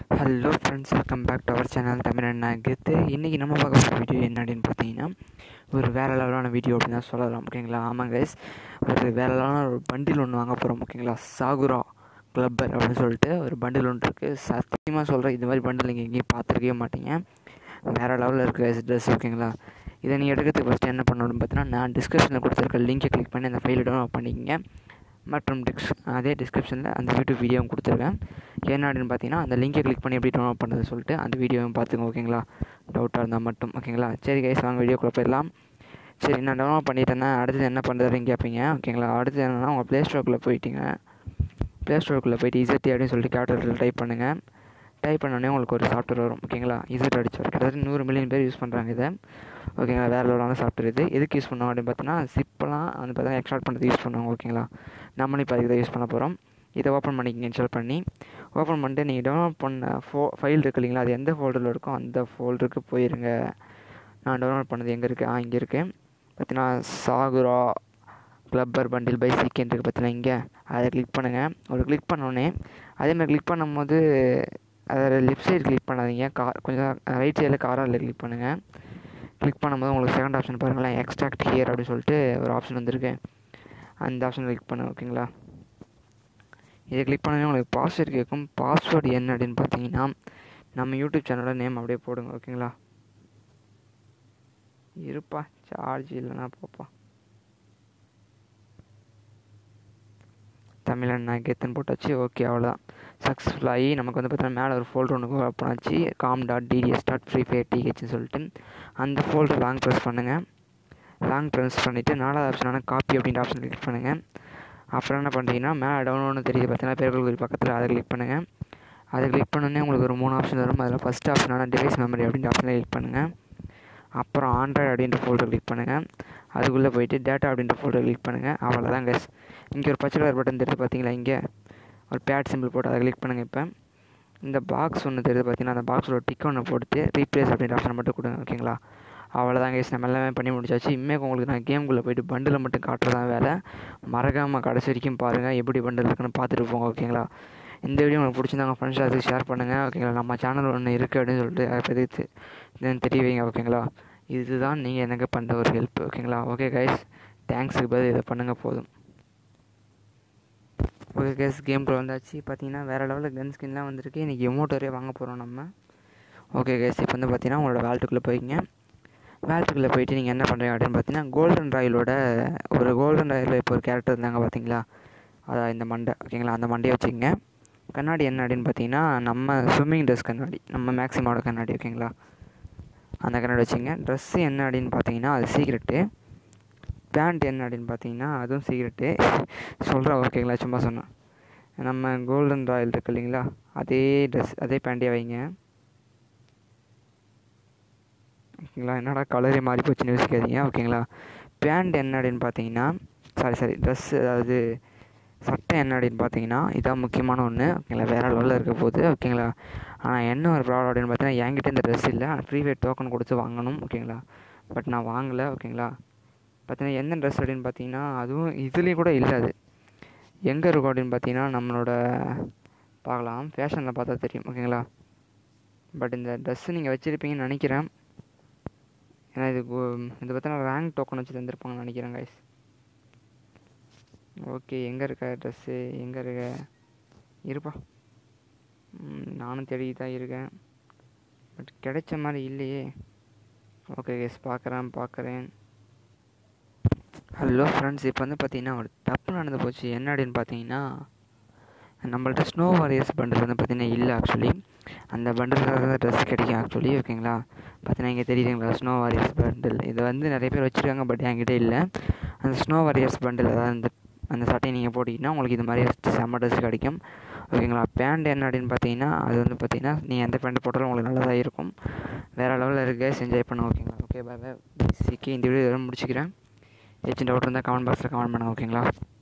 hello friends welcome back to our channel Tamil அண்ணா கெத்து இன்றைக்கி நம்ம பார்க்க போகிற வீடியோ என்ன அப்படின்னு பார்த்தீங்கன்னா ஒரு வேறு லெவலான வீடியோ அப்படின்னு தான் சொல்லலாம் ஓகேங்களா ஆமாம் கைஸ் ஒரு வேறு லெவலான ஒரு பண்டில் ஒன்று வாங்க போகிறோம் ஓகேங்களா சாகுரா கிளப்பர் அப்படின்னு சொல்லிட்டு ஒரு பண்டில் ஒன்று இருக்குது சத்தியமாக சொல்கிறேன் இது மாதிரி பண்டில் நீங்கள் எங்கேயும் பார்த்துருக்கவே மாட்டீங்க வேறு லெவலில் இருக்குது கைஸ் ட்ரெஸ் ஓகேங்களா இதை நீங்கள் எடுக்கிறதுக்கு ஃபஸ்ட்டு என்ன பண்ணணும்னு பார்த்தீங்கன்னா நான் டிஸ்கிரிப்ஷனில் கொடுத்துருக்க லிங்கை கிளிக் பண்ணி அந்த ஃபைலை டவுன்லோட் பண்ணிக்கங்க மற்றும் டிஸ்க் அதே டிஸ்கிரிப்ஷனில் அந்த யூடியூப் வீடியோவும் கொடுத்துருக்கேன் என்ன அப்படின்னு பார்த்தீங்கன்னா அந்த லிங்கை கிளிக் பண்ணி எப்படி டவுன்லோட் பண்ணுறது சொல்லிட்டு அந்த வீடியோவும் பார்த்துங்க ஓகேங்களா டவுட்டாக இருந்தால் மட்டும் ஓகேங்களா சரி கைஸ் வாங்க வீடியோக்குள்ளே போயிடலாம் சரி நான் டவுன்லோட் பண்ணிட்டேன்னா அடுத்தது என்ன பண்ணுறதுன்னு கேட்பீங்க ஓகேங்களா அடுத்தது என்னென்னா உங்கள் ப்ளே ஸ்டோருக்குள்ளே போயிட்டீங்க ப்ளே ஸ்டோருக்குள்ளே போயிட்டு இசட்டி அப்படின்னு சொல்லிட்டு கேபிட்டல் டைப் பண்ணுங்கள் டைப் பண்ணோடனே உங்களுக்கு ஒரு சாஃப்ட்வேர் வரும் ஓகேங்களா இசட் அடிச்சு கிட்டத்தட்ட நூறு மில்லியன் பேர் யூஸ் பண்ணுறாங்க இதை ஓகேங்களா வேறு லெவலான சாஃப்ட்வேர் இது எதுக்கு யூஸ் பண்ணுவோம் அப்படின்னு பார்த்தோன்னா சிப்பெல்லாம் வந்து பார்த்தீங்கன்னா எக்ஸ்ட்ராக்ட் பண்ணுறது யூஸ் பண்ணுவாங்க ஓகேங்களா நம்மளும் இப்போ அதுக்கு தான் யூஸ் பண்ண போகிறோம் இதை ஓப்பன் பண்ணிக்கங்க இன்ஸ்டால் பண்ணி ஓப்பன் பண்ணிட்டு நீங்கள் டவுன்லோட் பண்ண ஃபோ ஃபைல் இருக்கு இல்லைங்களா அது எந்த ஃபோல்டரில் இருக்கோ அந்த ஃபோல்டருக்கு போயிருங்க நான் டவுன்லோட் பண்ணது எங்கே இருக்குது ஆ இங்கே இருக்குது பார்த்தீங்கன்னா சாகுரா கிளப்பர் பண்டில் பை சீக்கெண்ட் இருக்குது பார்த்தீங்கன்னா இங்கே அதை கிளிக் பண்ணுங்கள் ஒரு கிளிக் பண்ணோடனே அதேமாதிரி கிளிக் பண்ணும்போது அதை லெஃப்ட் சைடு கிளிக் பண்ணாதீங்க கார் கொஞ்சம் ரைட் சைடில் காரில் கிளிக் பண்ணுங்கள் கிளிக் பண்ணும்போது உங்களுக்கு செகண்ட் ஆப்ஷன் பாருங்களேன் எக்ஸ்ட்ராக்ட் ஹியர் அப்படின்னு சொல்லிட்டு ஒரு ஆப்ஷன் வந்திருக்கு அந்த ஆப்ஷன் கிளிக் பண்ண ஓகேங்களா இதை கிளிக் பண்ணவே உங்களுக்கு பாஸ்வேர்டு கேட்கும் பாஸ்வேர்டு என்ன அப்படின்னு பார்த்தீங்கன்னா நம்ம யூடியூப் சேனலோட நேம் அப்படியே போடுங்க ஓகேங்களா இருப்பா சார்ஜ் இல்லைனா போப்பா தமிழன் கெத்துன்னு போட்டாச்சு ஓகே அவ்வளோதான் சக்ஸஸ்ஃபுல் ஆகி நமக்கு வந்து பார்த்தீங்கன்னா மேலே ஒரு ஃபோல்டர் ஒன்று ஓப்பன் ஆச்சு com dot DTS dot free fire டிஹெச்னு சொல்லிட்டு அந்த ஃபோல்டர் லாங் ப்ரெஸ் பண்ணுங்கள் லாங் ப்ரெஸ் பண்ணிவிட்டு நாலாவது ஆப்ஷனான காப்பி அப்படின்ற ஆப்ஷன் கிளிக் பண்ணுங்கள் அப்புறம் என்ன பண்ணுறீங்கன்னா மேலே டவுன்லோட்னு தெரியுது பார்த்தீங்கன்னா பேர்கள் குறி பக்கத்தில் அதை கிளிக் பண்ணுங்கள் அதை கிளிக் பண்ணோன்னே உங்களுக்கு ஒரு மூணு ஆப்ஷன் வரும் அதில் ஃபஸ்ட் ஆப்ஷனான டிவைஸ் மெமரி அப்படின்ற ஆப்ஷனில் கிளிக் பண்ணுங்கள் அப்புறம் ஆண்ட்ராய்டு அப்படின்ற ஃபோல்டர் கிளிக் பண்ணுங்கள் அதுக்குள்ளே போயிட்டு டேட்டா அப்படின்ற ஃபோல்டர் கிளிக் பண்ணுங்கள் அவ்வளோதான் கஸ் இங்கே ஒரு பச்சை கலர் பட்டன் தெரியுது பார்த்தீங்களா இங்கே ஒரு பேட் சிம்பிள் போட்டு அதை கிளிக் பண்ணுங்கள் இப்போ இந்த பாக்ஸ் ஒன்று தெரியுது பார்த்தீங்கன்னா அந்த பாக்ஸோட டிக் ஒன்று போட்டு ரீப்ளேஸ் அப்படின்ற ஆப்ஷன் மட்டும் கொடுங்க ஓகேங்களா அவ்வளோதான் கேஸ் நம்ம எல்லாமே பண்ணி முடிச்சாச்சு இனிமேல் உங்களுக்கு நான் கேமுக்குள்ளே போயிட்டு பண்டில் மட்டும் காட்டுறதான் வேலை மறக்காமல் கடைசி வரைக்கும் பாருங்கள் எப்படி பண்டில் இருக்குன்னு பார்த்துட்டு போங்க ஓகேங்களா இந்த வீடியோ உங்களுக்கு பிடிச்சிருந்தாங்க ஃப்ரெண்ட்ஸ் அதுக்கு ஷேர் பண்ணுங்கள் ஓகேங்களா நம்ம சேனல் ஒன்று இருக்குது அப்படின்னு சொல்லிட்டு அதை பற்றி தெரிய வைங்க ஓகேங்களா இதுதான் நீங்கள் எனக்கு பண்ணுற ஒரு ஹெல்ப் ஓகேங்களா ஓகே கைஸ் தேங்க்ஸுக்கு பதில் இதை பண்ணுங்கள் போதும் ஓகே கேஸ் கேம்குள்ளே வந்தாச்சு பார்த்தீங்கன்னா வேறு லெவலில் கன் ஸ்கின்லாம் வந்திருக்கு இன்றைக்கி எமோட்டரே வாங்க போகிறோம் நம்ம ஓகே கேஸ் இப்போ வந்து பார்த்தீங்கன்னா உங்களோட வேல்ட்டுக்குள்ளே போய்ங்க வேல்ட்டுக்குள்ளே போயிட்டு நீங்கள் என்ன பண்ணுறீங்க அப்படின்னு பார்த்தீங்கன்னா கோல்டன் ராயலோட ஒரு கோல்டன் ராயலில் இப்போ ஒரு கேரக்டர் இருந்தாங்க பார்த்தீங்களா அதான் இந்த மண்டை ஓகேங்களா அந்த மண்டையை வச்சுக்கோங்க கண்ணாடி என்ன அப்படின்னு பார்த்தீங்கன்னா நம்ம ஸ்விம்மிங் ட்ரெஸ் கண்ணாடி நம்ம மேக்ஸிமோட கண்ணாடி ஓகேங்களா அந்த கண்ணாடி வச்சுங்க ட்ரெஸ்ஸு என்ன அப்படின்னு பார்த்தீங்கன்னா அது சீக்ரெட்டு பேண்ட் என்ன அப்படின்னு பார்த்தீங்கன்னா அதுவும் சீக்ரெட்டு சொல்கிறேன் ஓகேங்களா சும்மா சொன்னேன் நம்ம கோல்டன் ராயல் இருக்கு இல்லைங்களா அதே ட்ரெஸ் அதே பேண்டே வைங்க ஓகேங்களா என்னடா கலரே மாறி போச்சுன்னு யோசிக்காதீங்க ஓகேங்களா பேண்ட் என்ன அப்படின்னு பார்த்தீங்கன்னா சாரி சாரி ட்ரெஸ் அதாவது சட்டை என்ன அப்படின்னு பார்த்தீங்கன்னா இதான் முக்கியமான ஒன்று ஓகேங்களா வேறு லெவலில் இருக்க போகுது ஓகேங்களா ஆனால் என்ன ஒரு ப்ராப்ளம் அப்படின்னு பார்த்தீங்கன்னா என்கிட்ட இந்த ட்ரெஸ் இல்லை ஃப்ரீ ஃபயர் டோக்கன் கொடுத்து வாங்கணும் ஓகேங்களா பட் நான் வாங்கலை ஓகேங்களா பார்த்தீங்கன்னா எந்த ட்ரெஸ் அப்படின்னு பார்த்தீங்கன்னா அதுவும் இதுலேயும் கூட இல்லை அது எங்கே இருக்கும் அப்படின்னு பார்த்தீங்கன்னா நம்மளோட பார்க்கலாம் ஃபேஷனில் பார்த்தா தெரியும் ஓகேங்களா பட் இந்த ட்ரெஸ்ஸு நீங்கள் வச்சுருப்பீங்கன்னு நினைக்கிறேன் ஏன்னா இது இது பார்த்தீங்கன்னா ரேங்க் டோக்கன் வச்சு தந்திருப்பாங்கன்னு நினைக்கிறேன் கைஸ் ஓகே எங்கே இருக்க ட்ரெஸ்ஸு எங்கே இருக்க இருப்பா நானும் தேடி தான் இருக்கேன் பட் கிடைச்ச மாதிரி இல்லையே ஓகே கேஸ் பார்க்குறேன் பார்க்குறேன் ஹலோ ஃப்ரெண்ட்ஸ் இப்போ வந்து பார்த்தீங்கன்னா ஒரு தப்பு நடந்து போச்சு என்ன அப்படின்னு பார்த்தீங்கன்னா நம்மள்ட்ட ஸ்னோ வாரியர்ஸ் பண்டில் வந்து பார்த்தீங்கன்னா இல்லை ஆக்சுவலி அந்த பண்டில் தான் ட்ரெஸ் கிடைக்கும் ஆக்சுவலி ஓகேங்களா பார்த்தீங்கன்னா இங்கே தெரியுதுங்களா ஸ்னோ வாரியர்ஸ் பண்டில் இதை வந்து நிறைய பேர் வச்சுருக்காங்க பட் என்கிட்ட இல்லை அந்த ஸ்னோ வாரியர்ஸ் பண்டில் அதாவது அந்த அந்த சட்டையை நீங்கள் போட்டிங்கன்னா உங்களுக்கு இது மாதிரி செம்ம ட்ரெஸ் கிடைக்கும் ஓகேங்களா பேண்ட் என்ன அப்படின்னு பார்த்தீங்கன்னா அது வந்து பார்த்தீங்கன்னா நீங்கள் எந்த பேண்ட் போட்டாலும் உங்களுக்கு நல்லதாக இருக்கும் வேறு லெவலில் இருக்க என்ஜாய் பண்ணுங்க ஓகேங்களா ஓகே பாய் பாய் இந்த வீடியோ இதெல்லாம் முடிச்சுக்கிறேன் ஏதாச்சும் டவுட் இருந்தால் கமெண்ட் பாக்ஸில் கமெண்ட் பண்ணுங்கள் ஓகேங்களா